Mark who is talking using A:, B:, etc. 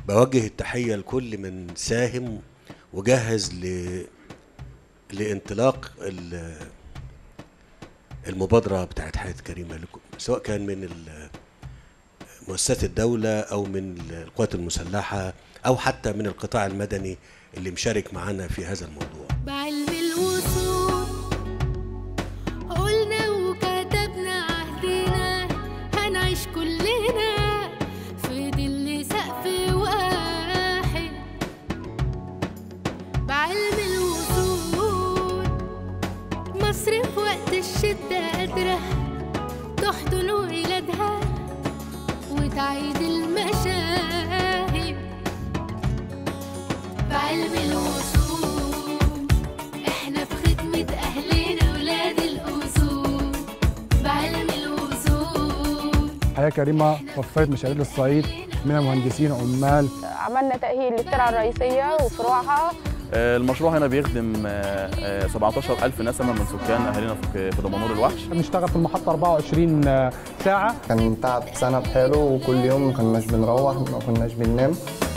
A: بوجه التحية لكل من ساهم وجهز ل... لانطلاق ال... المبادرة بتاعت حياة كريمة لكم سواء كان من ال- مؤسسات الدولة أو من القوات المسلحة أو حتى من القطاع المدني اللي مشارك معنا في هذا الموضوع
B: بعلم الوصول قلنا وكتبنا عهدنا هنعيش كلنا في ظل سقف واحد بعلم الوصول مصر في وقت الشدة قادرة تحضن ولادها وتعيد المشاهد بعلم الوصول احنا في خدمة اهلنا ولاد الاصول بعلم الوصول
C: حياة كريمة وفرت مشاريع للصعيد من المهندسين عمال
D: عملنا تأهيل للترعة الرئيسية وفروعها
E: آه، المشروع هنا بيخدم آه، آه، 17000 نسمة من سكان أهالينا في في دمنهور الوحش
C: بنشتغل في المحطة 24 ساعة
F: كان تعب سنة بحاله وكل يوم ما كناش بنروح ما كناش بننام